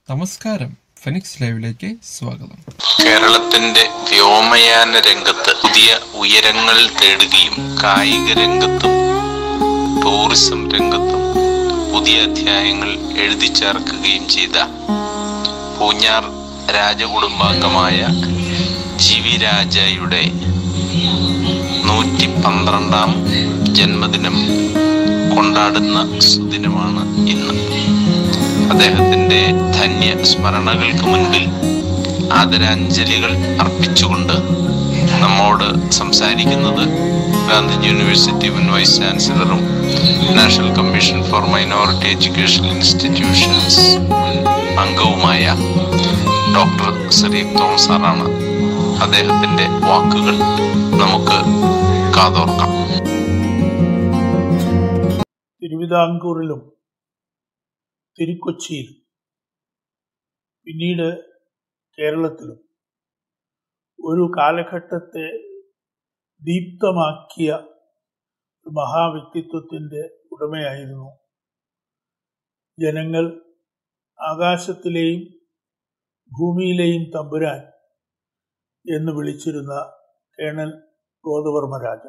നമസ്കാരം ഫെനിക്സ് ലൈവിലേക്ക് സ്വാഗതം കേരളത്തിന്റെ വ്യോമയാന രംഗത്ത് പുതിയ ഉയരങ്ങൾ തേടുകയും കായിക രംഗത്തും ടൂറിസം രംഗത്തും പുതിയ അധ്യായങ്ങൾ എഴുതി ചേർക്കുകയും ചെയ്ത പൂഞ്ഞാർ രാജകുടുംബാംഗമായ ജി വി രാജയുടെ നൂറ്റി പന്ത്രണ്ടാം ജന്മദിനം കൊണ്ടാടുന്ന സുദിനമാണ് ഇന്ന് അദ്ദേഹത്തിന്റെ ധന്യ സ്മരണകൾക്ക് മുൻപിൽ ആദരാഞ്ജലികൾ അർപ്പിച്ചുകൊണ്ട് നമ്മോട് സംസാരിക്കുന്നത് ഗാന്ധിജി യൂണിവേഴ്സിറ്റി മുൻ വൈസ് ചാൻസലറും National Commission for Minority Education Institutions അംഗവുമായ ഡോക്ടർ സരീഖ് തോമസ് സാറാണ് അദ്ദേഹത്തിന്റെ വാക്കുകൾ നമുക്ക് കാതോർക്കാം തിരുവിതാംകൂറിലും തിരുക്കൊച്ചിയിലും പിന്നീട് കേരളത്തിലും ഒരു കാലഘട്ടത്തെ ദീപ്തമാക്കിയ ഒരു മഹാവ്യക്തിത്വത്തിൻ്റെ ഉടമയായിരുന്നു ജനങ്ങൾ ആകാശത്തിലെയും ഭൂമിയിലെയും തമ്പുരാൻ എന്ന് വിളിച്ചിരുന്ന കേണൽ ഗോദവർമ്മ രാജ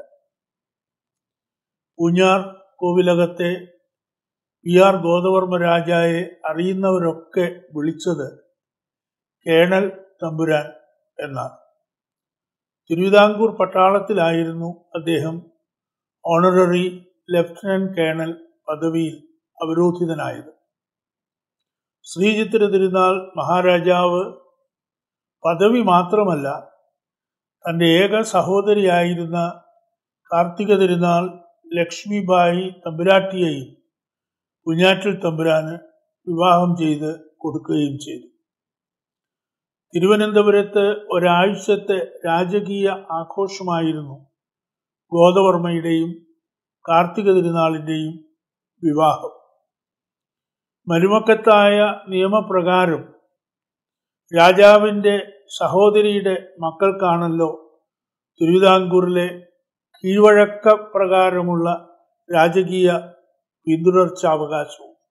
പൂഞ്ഞാർ കോവിലകത്തെ പി ആർ ഗോദവർമ്മ രാജായെ അറിയുന്നവരൊക്കെ വിളിച്ചത് കേണൽ തമ്പുരാൻ എന്നാണ് തിരുവിതാംകൂർ പട്ടാളത്തിലായിരുന്നു അദ്ദേഹം ഓണററി ലഫ്റ്റനന്റ് കേണൽ പദവിയിൽ അവരോധിതനായത് ശ്രീചിത്ര തിരുനാൾ മഹാരാജാവ് പദവി മാത്രമല്ല തൻ്റെ ഏക സഹോദരിയായിരുന്ന കാർത്തിക തിരുനാൾ ലക്ഷ്മിബായി തമ്പുരാട്ടിയെയും കുഞ്ഞാറ്റിൽ തമ്പുരാന് വിവാഹം ചെയ്ത് കൊടുക്കുകയും ചെയ്തു തിരുവനന്തപുരത്ത് ഒരാഴ്ചത്തെ രാജകീയ ആഘോഷമായിരുന്നു ഗോദവർമ്മയുടെയും കാർത്തിക തിരുനാളിൻ്റെയും വിവാഹം മരുമക്കത്തായ നിയമപ്രകാരം രാജാവിൻ്റെ സഹോദരിയുടെ മക്കൾക്കാണല്ലോ തിരുവിതാംകൂറിലെ കീഴ്വഴക്ക പ്രകാരമുള്ള രാജകീയ പിന്തുടർച്ചാവകാശവും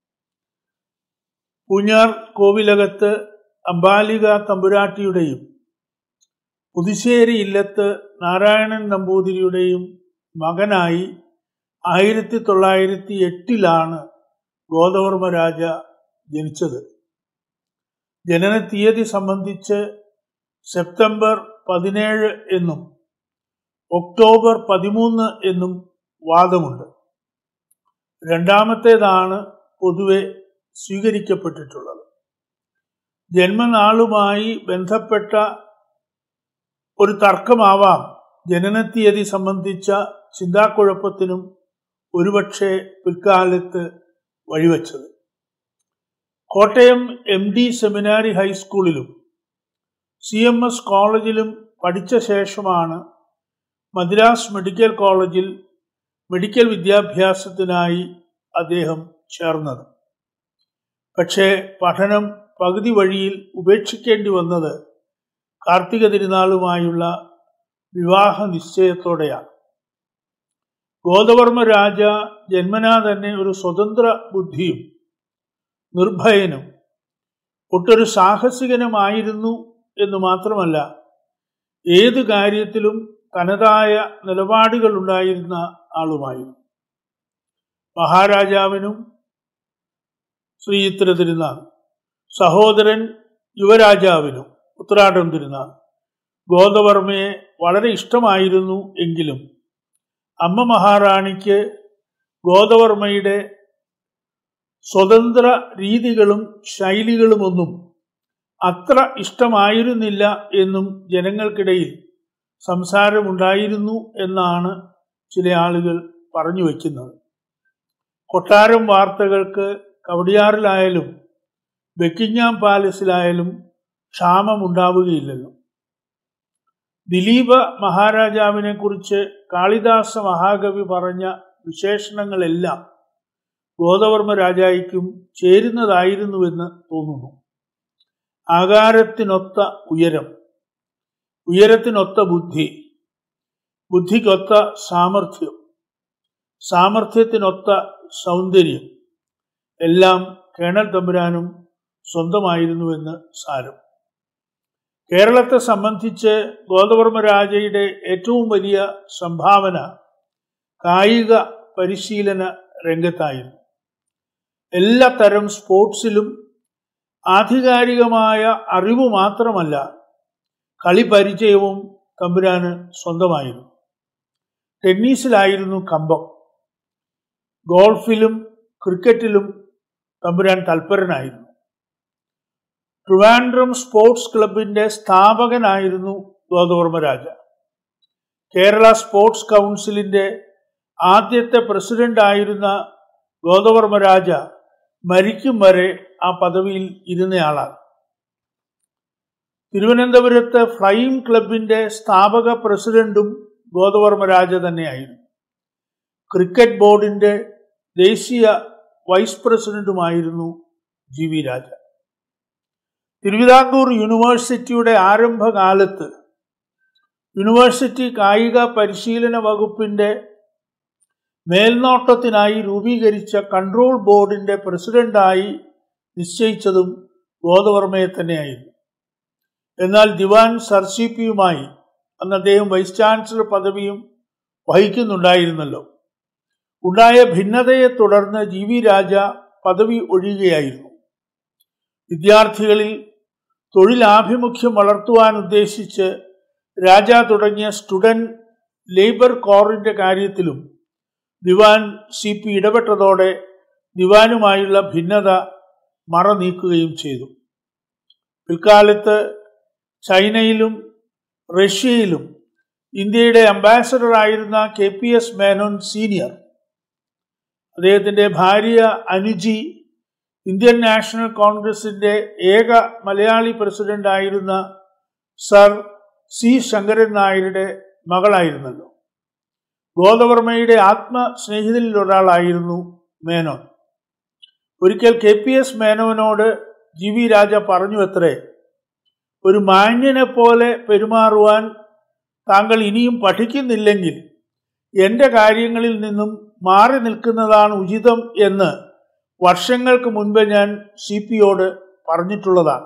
പൂഞ്ഞാർ കോവിലകത്ത് അംബാലിക തമ്പുരാട്ടിയുടെയും പുതുശ്ശേരി ഇല്ലത്ത് നാരായണൻ നമ്പൂതിരിയുടെയും മകനായി ആയിരത്തി തൊള്ളായിരത്തി എട്ടിലാണ് ഗോദവർമ്മ രാജ ജനിച്ചത് ജനന തീയതി സംബന്ധിച്ച് സെപ്റ്റംബർ പതിനേഴ് എന്നും ഒക്ടോബർ പതിമൂന്ന് എന്നും വാദമുണ്ട് രണ്ടാമത്തേതാണ് പൊതുവെ സ്വീകരിക്കപ്പെട്ടിട്ടുള്ളത് ജന്മനാളുമായി ബന്ധപ്പെട്ട ഒരു തർക്കമാവാം ജനനത്തീയതി സംബന്ധിച്ച ചിന്താക്കുഴപ്പത്തിനും ഒരുപക്ഷെ പിൽക്കാലത്ത് വഴിവെച്ചത് കോട്ടയം എം ഡി സെമിനാരി ഹൈസ്കൂളിലും സി എം എസ് കോളേജിലും പഠിച്ച ശേഷമാണ് മദ്രാസ് മെഡിക്കൽ കോളേജിൽ മെഡിക്കൽ വിദ്യാഭ്യാസത്തിനായി അദ്ദേഹം ചേർന്നത് പക്ഷേ പഠനം പകുതി വഴിയിൽ ഉപേക്ഷിക്കേണ്ടി വന്നത് കാർത്തിക തിരുനാളുമായുള്ള വിവാഹ നിശ്ചയത്തോടെയാണ് ഗോദവർമ്മ രാജ ജന്മനാ തന്നെ ഒരു സ്വതന്ത്ര ബുദ്ധിയും നിർഭയനും ഒട്ടൊരു സാഹസികനുമായിരുന്നു എന്ന് മാത്രമല്ല ഏത് കാര്യത്തിലും തനതായ നിലപാടുകൾ ഉണ്ടായിരുന്ന ആളുമായിരുന്നു മഹാരാജാവിനും ശ്രീചിത്ര തിരുനാൾ സഹോദരൻ യുവരാജാവിനും ഉത്രാടം തിരുനാൾ ഗോദവർമ്മയെ വളരെ ഇഷ്ടമായിരുന്നു എങ്കിലും അമ്മ മഹാറാണിക്ക് ഗോദവർമ്മയുടെ സ്വതന്ത്ര രീതികളും ശൈലികളുമൊന്നും അത്ര ഇഷ്ടമായിരുന്നില്ല എന്നും ജനങ്ങൾക്കിടയിൽ സംസാരമുണ്ടായിരുന്നു എന്നാണ് ചില ആളുകൾ പറഞ്ഞു വയ്ക്കുന്നത് കൊട്ടാരം വാർത്തകൾക്ക് കവടിയാറിലായാലും ബക്കിങ്ങാം പാലസിലായാലും ക്ഷാമമുണ്ടാവുകയില്ലല്ലോ ദിലീപ മഹാരാജാവിനെ കുറിച്ച് കാളിദാസ മഹാകവി പറഞ്ഞ വിശേഷണങ്ങളെല്ലാം ഗോദവർമ്മ രാജായിക്കും ചേരുന്നതായിരുന്നുവെന്ന് തോന്നുന്നു ആകാരത്തിനൊത്ത ഉയരം ഉയരത്തിനൊത്ത ബുദ്ധി ബുദ്ധിക്കൊത്ത സാമർഥ്യം സാമർഥ്യത്തിനൊത്ത സൗന്ദര്യം എല്ലാം കേണൽ തമ്പുരാനും സ്വന്തമായിരുന്നുവെന്ന് സാരം കേരളത്തെ സംബന്ധിച്ച് ഗോദവർമ്മ രാജയുടെ ഏറ്റവും വലിയ സംഭാവന കായിക പരിശീലന രംഗത്തായിരുന്നു എല്ലാ തരം സ്പോർട്സിലും ആധികാരികമായ അറിവ് മാത്രമല്ല കളി പരിചയവും തമ്പുരാന് സ്വന്തമായിരുന്നു ടെന്നീസിലായിരുന്നു കമ്പം ഗോൾഫിലും ക്രിക്കറ്റിലും തമ്പുരാൻ തൽപരനായിരുന്നു ട്രിവാൻഡ്രം സ്പോർട്സ് ക്ലബിന്റെ സ്ഥാപകനായിരുന്നു ഗോദവർമ്മ രാജ കേരള സ്പോർട്സ് കൗൺസിലിന്റെ ആദ്യത്തെ പ്രസിഡന്റ് ആയിരുന്ന ഗോദവർമ്മ രാജ മരിക്കും വരെ ആ പദവിയിൽ ഇരുന്നയാളാണ് തിരുവനന്തപുരത്ത് ഫ്ലൈയിങ് ക്ലബിന്റെ സ്ഥാപക പ്രസിഡന്റും ഗോദവർമ്മ രാജ തന്നെയായിരുന്നു ക്രിക്കറ്റ് ബോർഡിന്റെ ദേശീയ വൈസ് പ്രസിഡന്റുമായിരുന്നു ജി വി രാജ തിരുവിതാംകൂർ യൂണിവേഴ്സിറ്റിയുടെ ആരംഭകാലത്ത് യൂണിവേഴ്സിറ്റി കായിക പരിശീലന വകുപ്പിന്റെ മേൽനോട്ടത്തിനായി രൂപീകരിച്ച കൺട്രോൾ ബോർഡിന്റെ പ്രസിഡന്റായി നിശ്ചയിച്ചതും ഗോദവർമ്മയെ തന്നെയായിരുന്നു എന്നാൽ ദിവാൻ സർ സി പിയുമായി അന്ന് അദ്ദേഹം വൈസ് ചാൻസലർ പദവിയും വഹിക്കുന്നുണ്ടായിരുന്നല്ലോ ഉണ്ടായ ഭിന്നതയെ തുടർന്ന് ജി വി രാജ പദവി ഒഴിയുകയായിരുന്നു വിദ്യാർത്ഥികളിൽ തൊഴിലാഭിമുഖ്യം വളർത്തുവാൻ ഉദ്ദേശിച്ച് രാജ തുടങ്ങിയ സ്റ്റുഡന്റ് ലേബർ കോറിന്റെ കാര്യത്തിലും ദിവാൻ സി പി ഇടപെട്ടതോടെ ദിവാനുമായുള്ള ഭിന്നത മറ നീക്കുകയും ചെയ്തു പിൽക്കാലത്ത് ചൈനയിലും റഷ്യയിലും ഇന്ത്യയുടെ അംബാസഡറായിരുന്ന K P S Menon senior അദ്ദേഹത്തിൻ്റെ ഭാര്യ അനുജി ഇന്ത്യൻ നാഷണൽ കോൺഗ്രസിന്റെ ഏക മലയാളി പ്രസിഡന്റ് ആയിരുന്ന സർ സി ശങ്കരൻ നായരുടെ മകളായിരുന്നല്ലോ ഗോദവർമ്മയുടെ ആത്മസ്നേഹിതരിൽ ഒരാളായിരുന്നു മേനോൻ ഒരിക്കൽ കെ പി എസ് മേനോനോട് ജി വി രാജ പറഞ്ഞു അത്രേ ഒരു മാന്യനെ പോലെ പെരുമാറുവാൻ താങ്കൾ ഇനിയും പഠിക്കുന്നില്ലെങ്കിൽ എൻ്റെ കാര്യങ്ങളിൽ നിന്നും മാറി നിൽക്കുന്നതാണ് ഉചിതം എന്ന് വർഷങ്ങൾക്ക് മുൻപ് ഞാൻ സി പിയോട് പറഞ്ഞിട്ടുള്ളതാണ്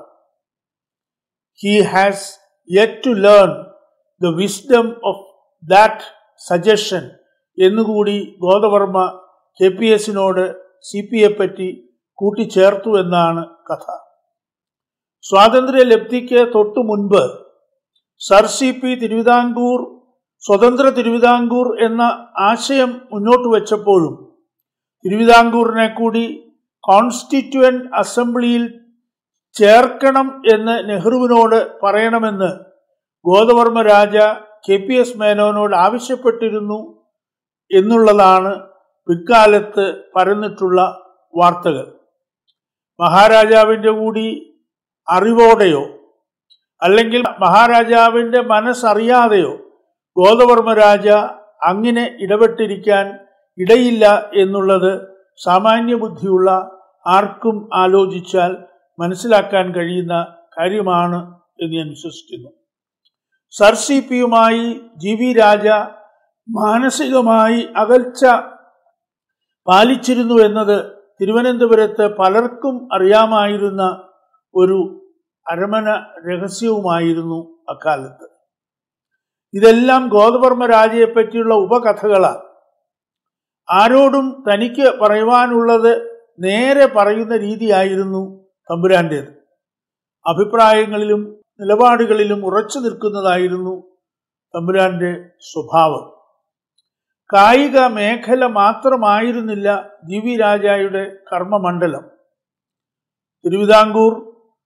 he has yet to learn the wisdom of that suggestion എന്നുകൂടി ഗോദവർമ്മ കെ പി എസിനോട് സി പിയെ പറ്റി കൂട്ടിച്ചേർത്തു എന്നാണ് കഥ സ്വാതന്ത്ര്യ ലബ്ധിക്ക് തൊട്ടു മുൻപ് സർ സി പി തിരുവിതാംകൂർ സ്വതന്ത്ര തിരുവിതാംകൂർ എന്ന ആശയം മുന്നോട്ട് വെച്ചപ്പോഴും തിരുവിതാംകൂറിനെ കൂടി കോൺസ്റ്റിറ്റ്യുവന്റ് അസംബ്ലിയിൽ ചേർക്കണം എന്ന് നെഹ്റുവിനോട് പറയണമെന്ന് Godavarma Raja K P S മേനോനോട് ആവശ്യപ്പെട്ടിരുന്നു എന്നുള്ളതാണ് പിൽക്കാലത്ത് പരന്നിട്ടുള്ള വാർത്തകൾ മഹാരാജാവിൻ്റെ കൂടി അറിവോടെയോ അല്ലെങ്കിൽ മഹാരാജാവിൻ്റെ മനസ്സറിയാതെയോ ഗോദവർമ്മ രാജ അങ്ങനെ ഇടപെട്ടിരിക്കാൻ ഇടയില്ല എന്നുള്ളത് സാമാന്യ ബുദ്ധിയുള്ള ആർക്കും ആലോചിച്ചാൽ മനസ്സിലാക്കാൻ കഴിയുന്ന കാര്യമാണ് എന്ന് ഞാൻ വിശ്വസിക്കുന്നു സർ സി പിയുമായി ജി വി രാജ മാനസികമായി അകൽച്ച പാലിച്ചിരുന്നു എന്നത് തിരുവനന്തപുരത്ത് പലർക്കും അറിയാമായിരുന്ന ഒരു അരമന രഹസ്യവുമായിരുന്നു അക്കാലത്ത് ഇതെല്ലാം ഗോദവർമ്മ രാജയെ പറ്റിയുള്ള ഉപകഥകളാണ് ആരോടും തനിക്ക് പറയുവാനുള്ളത് നേരെ പറയുന്ന രീതിയായിരുന്നു തമ്പുരാൻ്റേത് അഭിപ്രായങ്ങളിലും നിലപാടുകളിലും ഉറച്ചു നിൽക്കുന്നതായിരുന്നു തമ്പുരാന്റെ സ്വഭാവം കായിക മേഖല മാത്രമായിരുന്നില്ല ജി വി രാജായുടെ കർമ്മമണ്ഡലം തിരുവിതാംകൂർ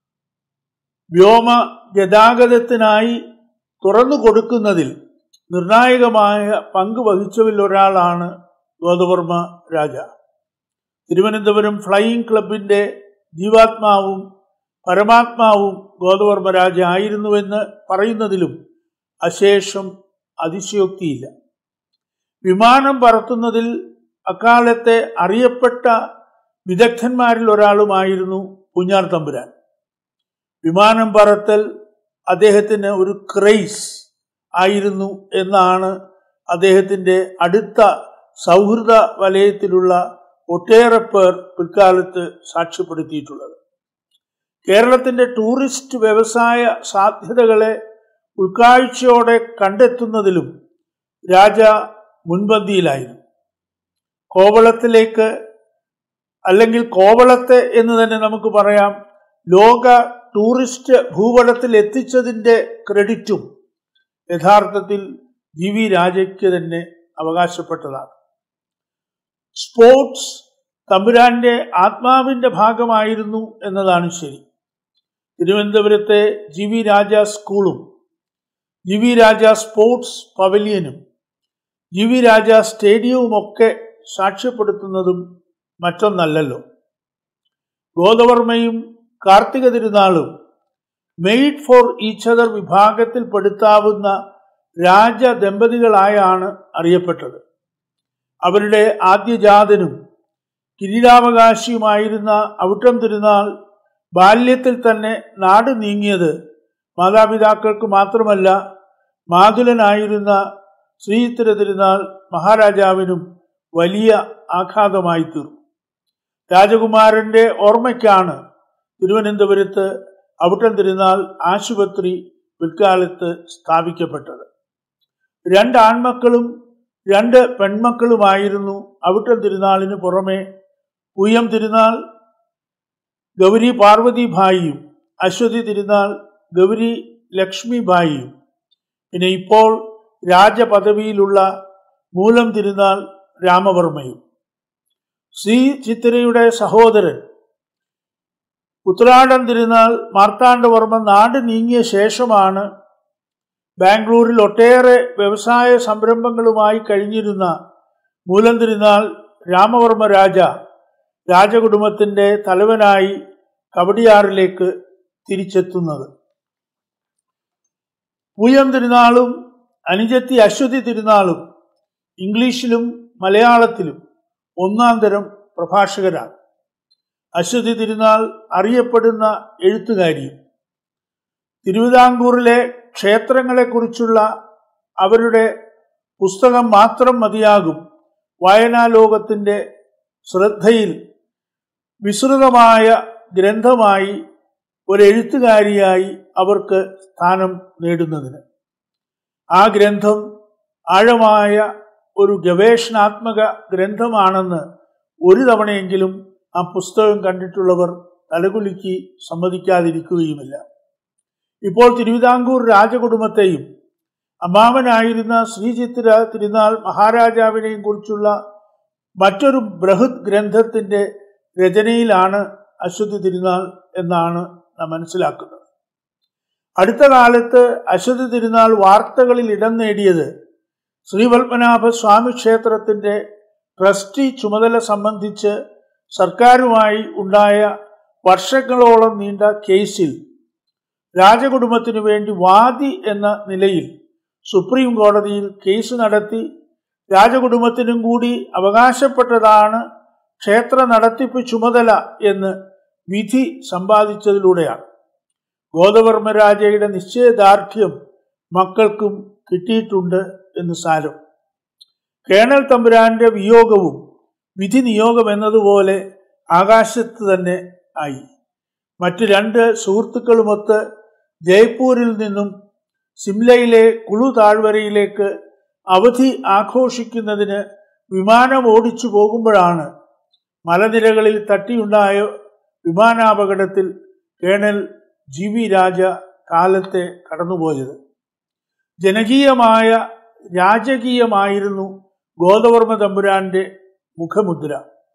വ്യോമ ഗതാഗതത്തിനായി തുറന്നു കൊടുക്കുന്നതിൽ നിർണായകമായ പങ്ക് വഹിച്ചവരിൽ ഒരാളാണ് ഗോദവർമ്മ രാജ തിരുവനന്തപുരം ഫ്ലൈയിങ് ക്ലബിന്റെ ജീവാത്മാവും പരമാത്മാവും ഗോദവർമ്മ രാജ ആയിരുന്നുവെന്ന് പറയുന്നതിലും അശേഷം അതിശയോക്തിയില്ല വിമാനം പറത്തുന്നതിൽ അക്കാലത്തെ അറിയപ്പെട്ട വിദഗ്ധന്മാരിൽ ഒരാളുമായിരുന്നു കുഞ്ഞാർ തമ്പുരാൻ വിമാനം പറത്തൽ അദ്ദേഹത്തിന് ഒരു ക്രൈസ് ആയിരുന്നു എന്നാണ് അദ്ദേഹത്തിൻ്റെ അടുത്ത സൗഹൃദ വലയത്തിലുള്ള ഒട്ടേറെ പേർ പിൽക്കാലത്ത് സാക്ഷ്യപ്പെടുത്തിയിട്ടുള്ളത് കേരളത്തിന്റെ ടൂറിസ്റ്റ് വ്യവസായ സാധ്യതകളെ ഉൾക്കാഴ്ചയോടെ കണ്ടെത്തുന്നതിലും രാജ മുൻപന്തിയിലായിരുന്നു കോവളത്തിലേക്ക് അല്ലെങ്കിൽ കോവളത്തെ എന്ന് തന്നെ നമുക്ക് പറയാം ലോക ടൂറിസ്റ്റ് ഭൂപടത്തിൽ എത്തിച്ചതിൻ്റെ ക്രെഡിറ്റും യഥാർത്ഥത്തിൽ ജി വി രാജയ്ക്ക് തന്നെ അവകാശപ്പെട്ടതാണ് സ്പോർട്സ് തമ്പുരാന്റെ ആത്മാവിന്റെ ഭാഗമായിരുന്നു എന്നതാണ് ശരി തിരുവനന്തപുരത്തെ ജി വി രാജ സ്കൂളും ജി വി രാജ സ്പോർട്സ് പവലിയനും ജി വി രാജ സ്റ്റേഡിയവും ഒക്കെ സാക്ഷ്യപ്പെടുത്തുന്നതും മറ്റൊന്നല്ലല്ലോ ഗോദവർമ്മയും കാർത്തിക തിരുനാളും മെയ്ഡ് ഫോർ ഈച്ച് അതർ വിഭാഗത്തിൽപ്പെടുത്താവുന്ന രാജ ദമ്പതികളായാണ് അറിയപ്പെട്ടത് അവരുടെ ആദ്യജാതനും കിരീടാവകാശിയുമായിരുന്ന അവിട്ടം തിരുനാൾ ബാല്യത്തിൽ തന്നെ നാട് നീങ്ങിയത് മാതാപിതാക്കൾക്ക് മാത്രമല്ല മാതുലനായിരുന്ന ശ്രീചിത്തിര തിരുനാൾ മഹാരാജാവിനും വലിയ ആഘാതമായി തീർന്നു രാജകുമാരന്റെ ഓർമ്മയ്ക്കാണ് തിരുവനന്തപുരത്ത് അവിട്ടം തിരുനാൾ ആശുപത്രി പിൽക്കാലത്ത് സ്ഥാപിക്കപ്പെട്ടത് രണ്ട് ആൺമക്കളും രണ്ട് പെൺമക്കളുമായിരുന്നു അവിട്ടം തിരുനാളിന് പുറമെ പൂയം തിരുനാൾ ഗൗരി പാർവതിഭായിയും അശ്വതി തിരുനാൾ ഗൗരി ലക്ഷ്മിഭായിയും പിന്നെ ഇപ്പോൾ രാജപദവിയിലുള്ള മൂലം തിരുനാൾ രാമവർമ്മയും ശ്രീ ചിത്തിരയുടെ സഹോദരൻ ഉത്രാടം തിരുനാൾ മാർത്താണ്ഡവർമ്മ നാട് നീങ്ങിയ ശേഷമാണ് ബാംഗ്ലൂരിൽ ഒട്ടേറെ വ്യവസായ സംരംഭങ്ങളുമായി കഴിഞ്ഞിരുന്ന മൂലം തിരുനാൾ രാമവർമ്മ രാജ രാജകുടുംബത്തിന്റെ തലവനായി കവടിയാറിലേക്ക് തിരിച്ചെത്തുന്നത് പൂയം തിരുനാളും അനുജത്തി അശ്വതി തിരുനാളും ഇംഗ്ലീഷിലും മലയാളത്തിലും ഒന്നാം തരം പ്രഭാഷകരാണ് അശ്വതി തിരുനാൾ അറിയപ്പെടുന്ന എഴുത്തുകാരിയും തിരുവിതാംകൂറിലെ ക്ഷേത്രങ്ങളെക്കുറിച്ചുള്ള അവരുടെ പുസ്തകം മാത്രം മതിയാകും വായനാലോകത്തിൻ്റെ ശ്രദ്ധയിൽ വിസ്തൃതമായ ഗ്രന്ഥമായി ഒരു എഴുത്തുകാരിയായി അവർക്ക് സ്ഥാനം നേടുന്നതിന് ആ ഗ്രന്ഥം ആഴമായ ഒരു ഗവേഷണാത്മക ഗ്രന്ഥമാണെന്ന് ഒരു തവണയെങ്കിലും ആ പുസ്തകം കണ്ടിട്ടുള്ളവർ തലകുലുക്കി സമ്മതിക്കാതിരിക്കുകയുമില്ല ഇപ്പോൾ തിരുവിതാംകൂർ രാജകുടുംബത്തെയും അമ്മാവനായിരുന്ന ശ്രീചിത്തിര തിരുനാൾ മഹാരാജാവിനെയും കുറിച്ചുള്ള മറ്റൊരു ബൃഹത് ഗ്രന്ഥത്തിന്റെ രചനയിലാണ് അശ്വതി തിരുനാൾ എന്നാണ് നാം മനസ്സിലാക്കുന്നത് അടുത്ത കാലത്ത് അശ്വതി തിരുനാൾ വാർത്തകളിൽ ഇടം നേടിയത് ശ്രീപത്മനാഭ സ്വാമി ക്ഷേത്രത്തിന്റെ ട്രസ്റ്റി ചുമതല സംബന്ധിച്ച് സർക്കാരുമായി ഉണ്ടായ വർഷങ്ങളോളം നീണ്ട കേസിൽ രാജകുടുംബത്തിനു വേണ്ടി വാദി എന്ന നിലയിൽ സുപ്രീം കോടതിയിൽ കേസ് നടത്തി രാജകുടുംബത്തിനും കൂടി അവകാശപ്പെട്ടതാണ് ക്ഷേത്ര നടത്തിപ്പ് ചുമതല എന്ന് വിധി സമ്പാദിച്ചതിലൂടെയാണ് ഗോദവർമ്മ രാജയുടെ നിശ്ചയദാർഢ്യം മക്കൾക്കും കിട്ടിയിട്ടുണ്ട് എന്ന് സാരം കേണൽ തമ്പുരാന്റെ വിയോഗവും വിധി നിയോഗം എന്നതുപോലെ ആകാശത്ത് തന്നെ ആയി മറ്റു രണ്ട് സുഹൃത്തുക്കളുമൊത്ത് ജയ്പൂരിൽ നിന്നും സിംലയിലെ കുളു താഴ്വരയിലേക്ക് അവധി ആഘോഷിക്കുന്നതിന് വിമാനം ഓടിച്ചു പോകുമ്പോഴാണ് മലനിരകളിൽ തട്ടിയുണ്ടായ വിമാനാപകടത്തിൽ കേണൽ ജി വി രാജ കാലത്തെ കടന്നുപോയത് ജനകീയമായ രാജകീയമായിരുന്നു ഗോദവർമ്മ തമ്പുരാന്റെ മുഖമുദ്ര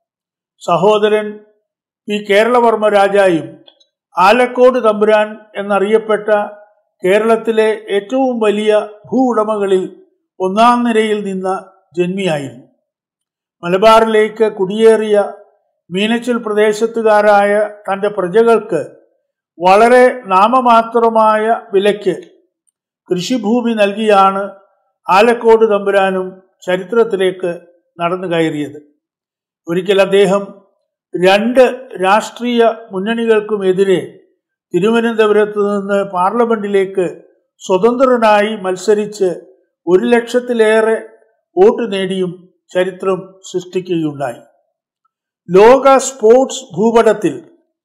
സഹോദരൻ പി കേരളവർമ്മ രാജായും ആലക്കോട് തമ്പുരാൻ എന്നറിയപ്പെട്ട കേരളത്തിലെ ഏറ്റവും വലിയ ഭൂ ഉടമകളിൽ ഒന്നാം നിരയിൽ നിന്ന ജന്മിയായിരുന്നു മലബാറിലേക്ക് കുടിയേറിയ മീനച്ചിൽ പ്രദേശത്തുകാരായ തന്റെ പ്രജകൾക്ക് വളരെ നാമമാത്രമായ വിലയ്ക്ക് കൃഷിഭൂമി നൽകിയാണ് ആലക്കോട് തമ്പുരാനും ചരിത്രത്തിലേക്ക് നടന്നു കയറിയത് ഒരിക്കൽ അദ്ദേഹം രണ്ട് രാഷ്ട്രീയ മുന്നണികൾക്കുമെതിരെ തിരുവനന്തപുരത്ത് നിന്ന് പാർലമെന്റിലേക്ക് സ്വതന്ത്രനായി മത്സരിച്ച് ഒരു ലക്ഷത്തിലേറെ വോട്ട് നേടിയും ചരിത്രം സൃഷ്ടിക്കുകയുണ്ടായി ലോക സ്പോർട്സ് ഭൂപടത്തിൽ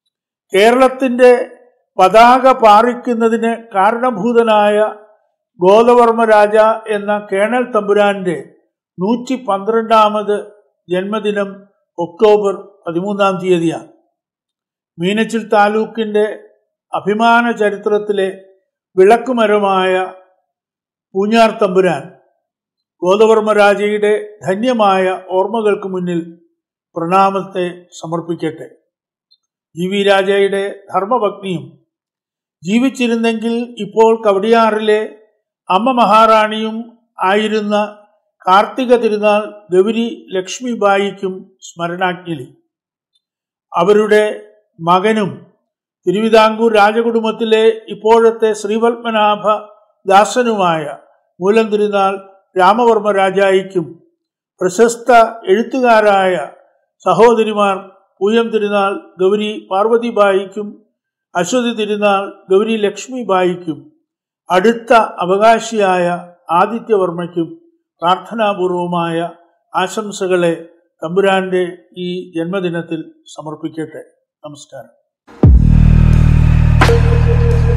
കേരളത്തിന്റെ പതാക പാറിക്കുന്നതിന് കാരണഭൂതനായ ഗോദവർമ്മ രാജ എന്ന കേണൽ തമ്പുരാന്റെ നൂറ്റി പന്ത്രണ്ടാമത് ജന്മദിനം ഒക്ടോബർ പതിമൂന്നാം തീയതിയാണ് മീനച്ചിൽ താലൂക്കിന്റെ അഭിമാന ചരിത്രത്തിലെ വിളക്കുമരമായ പൂഞ്ഞാർ തമ്പുരാൻ ഗോദവർമ്മ രാജയുടെ ധന്യമായ ഓർമ്മകൾക്ക് മുന്നിൽ പ്രണാമത്തെ സമർപ്പിക്കട്ടെ ജി വി രാജയുടെ ധർമ്മപത്നിയും ജീവിച്ചിരുന്നെങ്കിൽ ഇപ്പോൾ കവടിയാറിലെ അമ്മ മഹാറാണിയും ആയിരുന്ന കാർത്തിക തിരുനാൾ ഗൗരി ലക്ഷ്മിബായിക്കും സ്മരണാഞ്ജലി അവരുടെ മകനും തിരുവിതാംകൂർ രാജകുടുംബത്തിലെ ഇപ്പോഴത്തെ ശ്രീപത്മനാഭ ദാസനുമായ മൂലം തിരുനാൾ രാമവർമ്മ രാജായിക്കും പ്രശസ്ത എഴുത്തുകാരായ സഹോദരിമാർ പൂയം തിരുനാൾ ഗൗരി പാർവതിബായിക്കും അശ്വതി തിരുനാൾ ഗൗരി ലക്ഷ്മിബായിക്കും അടുത്ത അവകാശിയായ ആദിത്യവർമ്മയ്ക്കും പ്രാർത്ഥനാപൂർവമായ ആശംസകളെ തമ്പുരാന്റെ ഈ ജന്മദിനത്തിൽ സമർപ്പിക്കട്ടെ നമസ്കാരം